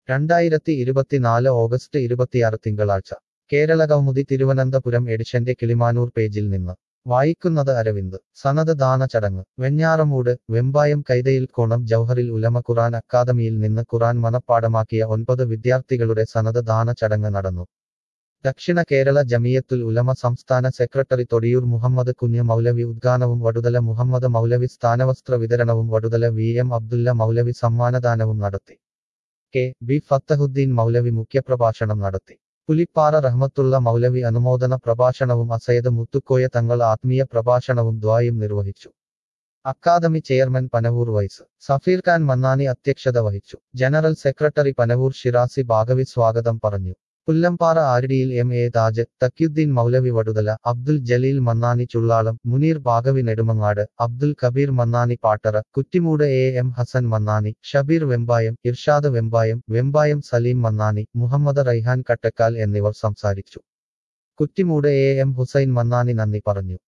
രണ്ടായിരത്തി ഇരുപത്തിനാല് ഓഗസ്റ്റ് ഇരുപത്തിയാറ് തിങ്കളാഴ്ച കേരള കൗമുദി തിരുവനന്തപുരം എഡിഷന്റെ കിളിമാനൂർ പേജിൽ നിന്ന് വായിക്കുന്നത് അരവിന്ദ് സനത് ദാന ചടങ്ങ് വെഞ്ഞാറമൂട് വെമ്പായം കൈതയിൽ കോണം ജൗഹറിൽ ഉലമ ഖുറാൻ അക്കാദമിയിൽ നിന്ന് ഖുറാൻ മനഃപ്പാടമാക്കിയ ഒൻപത് വിദ്യാർത്ഥികളുടെ സനത് ദാന ചടങ്ങ് നടന്നു ദക്ഷിണ കേരള ജമിയത്തുൽ ഉലമ സംസ്ഥാന സെക്രട്ടറി തൊടിയൂർ മുഹമ്മദ് കുഞ്ഞ് മൗലവി ഉദ്ഗാനവും വടുതല മുഹമ്മദ് മൗലവി സ്ഥാനവസ്ത്ര വിതരണവും വടുതല വി എം അബ്ദുല്ല മൗലവി സമ്മാനദാനവും നടത്തി കെ ബി ഫത്തഹുദ്ദീൻ മൗലവി മുഖ്യപ്രഭാഷണം നടത്തി പുലിപ്പാറ റഹ്മത്തുള്ള മൗലവി അനുമോദന പ്രഭാഷണവും അസയദ് മുത്തുക്കോയ തങ്ങൾ ആത്മീയ പ്രഭാഷണവും ദ്വായും നിർവഹിച്ചു academy chairman Panavoor vice Safeer Khan Mannani അധ്യക്ഷത വഹിച്ചു ജനറൽ സെക്രട്ടറി പനവൂർ ഷിറാസി ബാഗവി സ്വാഗതം പറഞ്ഞു പുല്ലംപാറ ആരിടിയിൽ M A Taj Thakiyuddin Moulavi Vaduthala Abdul Jaleel Mannani Chullalam Muneer Baqavi Nedumangad Abdul Kabeer Mannani Pattara Kuttimoodu A M Hasan Mannani Shabeer Vembayam Irshad Vembayam Vembayam Saleem Mannani Muhammad Raihan Kattakkal എന്നിവർ സംസാരിച്ചു കുറ്റിമൂട് എ എം ഹുസൈൻ മന്നാനി നന്ദി പറഞ്ഞു